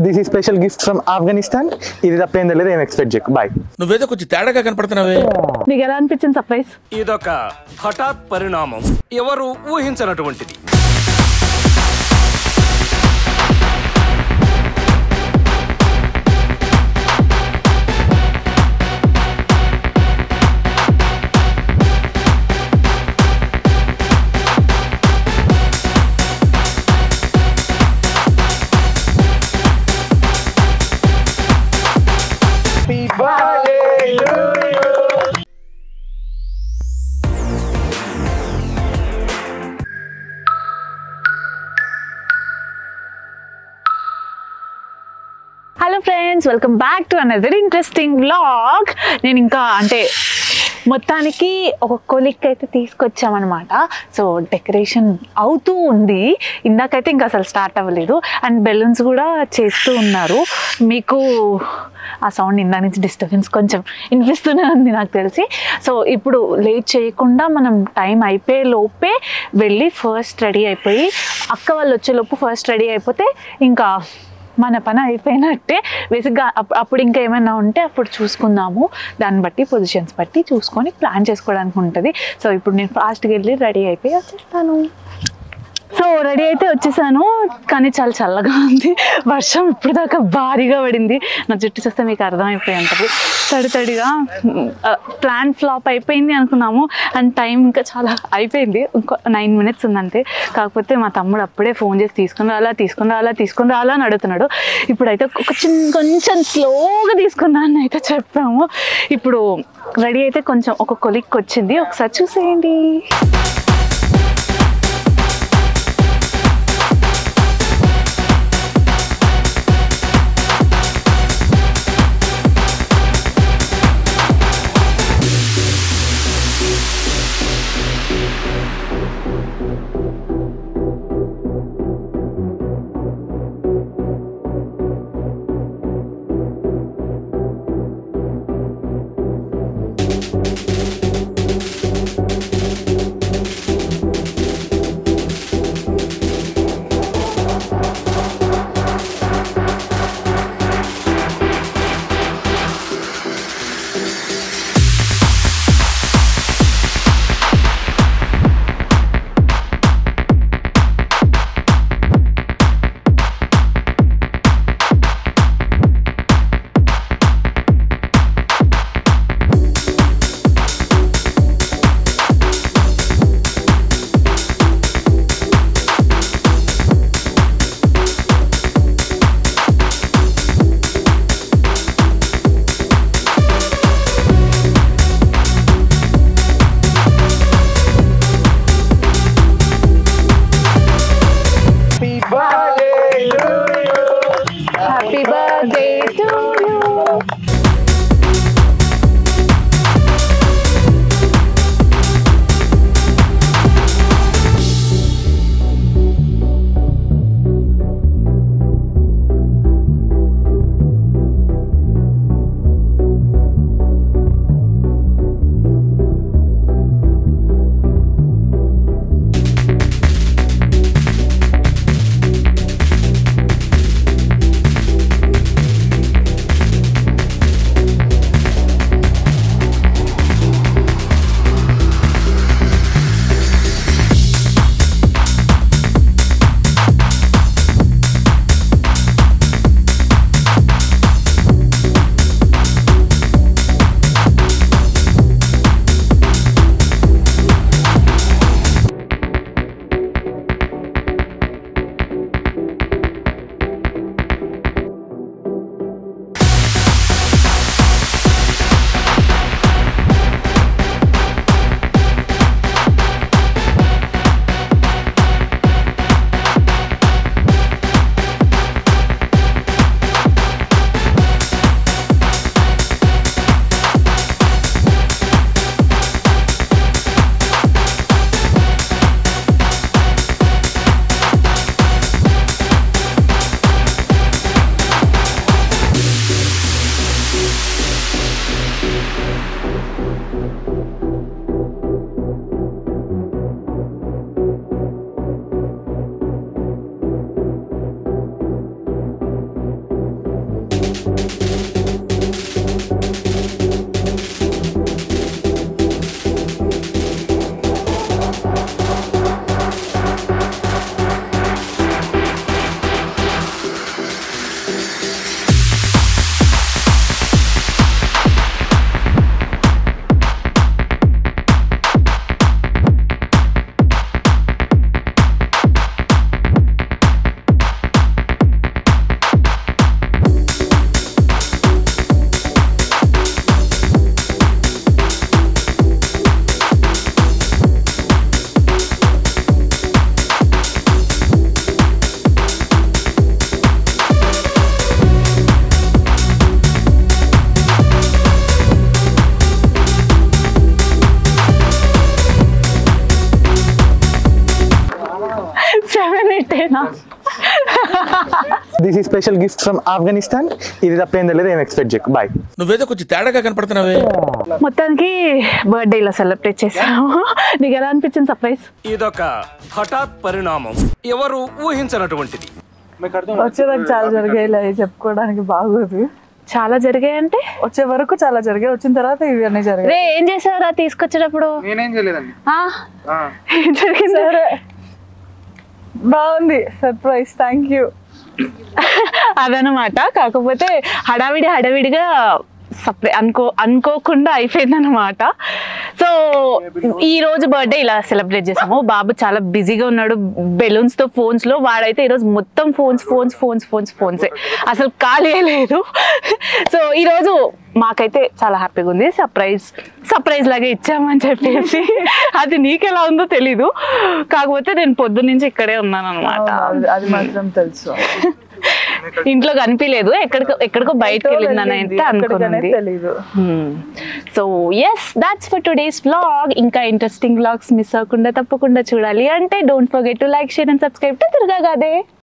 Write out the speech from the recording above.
This ఈ special gift from Afghanistan ఇది తప్పేందో లేదు ఏం ఎక్స్పెక్ట్ చేయకు బాయ్ నువ్వేదో కొంచెం తేడాగా కనపడుతున్నావే నీకు ఎలా అనిపించింది సర్ప్రైజ్ ఇదొక హఠాత్ పరిణామం ఎవరు ఊహించనటువంటిది hello friends welcome back to another interesting vlog నేను ఇంకా అంటే మొత్తానికి ఒక కొలిక్ అయితే తీసుకొచ్చామన్నమాట సో డెకరేషన్ అవుతూ ఉంది ఇందాకైతే ఇంకా అసలు స్టార్ట్ అవ్వలేదు అండ్ బెలూన్స్ కూడా చేస్తూ ఉన్నారు మీకు ఆ సౌండ్ ఇందా నుంచి డిస్టర్బెన్స్ కొంచెం వినిపిస్తూనే ఉంది నాకు తెలిసి సో ఇప్పుడు లేట్ చేయకుండా మనం టైం అయిపోయే లోపే వెళ్ళి ఫస్ట్ రెడీ అయిపోయి అక్క వాళ్ళు వచ్చే లోపు ఫస్ట్ రెడీ అయిపోతే ఇంకా మన పని అయిపోయినట్టే బేసిక్గా అప్- అప్పుడు ఇంకా ఏమైనా ఉంటే అప్పుడు చూసుకుందాము దాన్ని బట్టి పొజిషన్స్ బట్టి చూసుకొని ప్లాన్ చేసుకోవడానికి ఉంటుంది సో ఇప్పుడు నేను ఫాస్ట్గా వెళ్ళి రెడీ అయిపోయి వచ్చేస్తాను సో రెడీ అయితే వచ్చేసాను కానీ చాలా చల్లగా ఉంది వర్షం ఇప్పుడు దాకా భారీగా పడింది నా జుట్టు చూస్తే మీకు అర్థమైపోయి ఉంటుంది తడి తడిగా ప్లాన్ ఫ్లాప్ అయిపోయింది అనుకున్నాము అండ్ టైం ఇంకా చాలా అయిపోయింది ఇంకో నైన్ మినిట్స్ ఉందంతే కాకపోతే మా తమ్ముడు అప్పుడే ఫోన్ చేసి తీసుకుని రాలా తీసుకుని రాలా తీసుకుని రాలా అని అడుగుతున్నాడు ఇప్పుడైతే ఒక చిన్న కొంచెం స్లోగా తీసుకున్నా అని అయితే చెప్పాము ఇప్పుడు రెడీ అయితే కొంచెం ఒక కొలిక్ వచ్చింది ఒకసారి చూసేయండి దిస్ ఈ స్పెషల్ గిఫ్ట్ ఫ్రమ్ ఆఫ్ఘనిస్తాన్ ఇది తప్ప ఏం తెలియదు ఏం ఎక్స్పెక్ట్ చేయకు బాయ్ నువ్వేదో కొంచెం తేడాగా కనపడుతున్నావే మొత్తానికి బర్త్డే ఇలా సెలబ్రేట్ చేసాము నీకు ఎలా అనిపించింది సర్ప్రైజ్ ఇదొక హఠాత్ పరిణామం ఎవరు ఊహించనటువంటిది వచ్చేదాకా చాలా జరిగాయి ఇలా చెప్పుకోవడానికి బాగోదు చాలా జరిగాయంటే వచ్చే వరకు చాలా జరిగాయి వచ్చిన తర్వాత ఇవన్నీ జరిగాయి రే ఏం చేసావురా తీసుకొచ్చేటప్పుడు నేనేం చేయలేదండి ఆ? ఏం జరిగింది సరే బాగుంది సర్ప్రైజ్ థ్యాంక్ యూ అదనమాట కాకపోతే హడావిడి హడావిడిగా సప్లై అనుకో అనుకోకుండా అయిపోయింది అనమాట సో ఈ రోజు బర్త్డే ఇలా సెలబ్రేట్ చేసాము బాబు చాలా బిజీగా ఉన్నాడు బెలూన్స్ తో ఫోన్స్ లో వాడైతే ఈరోజు మొత్తం phones phones phones phones phones అసలు ఖాళీ లేదు సో ఈ రోజు మాకైతే చాలా హ్యాపీగా ఉంది సర్ప్రైజ్ సర్ప్రైజ్ లాగా ఇచ్చామని చెప్పేసి అది నీకెలా ఉందో తెలీదు కాకపోతే నేను పొద్దున్న నుంచి ఇక్కడే ఉన్నాను అనమాట అది- అది మాత్రం తెలుసు ఇంట్లో కనిపించలేదు ఎక్కడికో ఎక్కడికో బయటకు వెళ్ళిందని అయితే ఎక్కడికనే అనుకున్నది తెలీదు so yes that's for today's vlog ఇంకా ఇంట్రెస్టింగ్ వ్లాగ్స్ మిస్ అవ్వకుండా తప్పకుండా చూడాలి అంటే don't forget to like share and subscribe to Durga Gade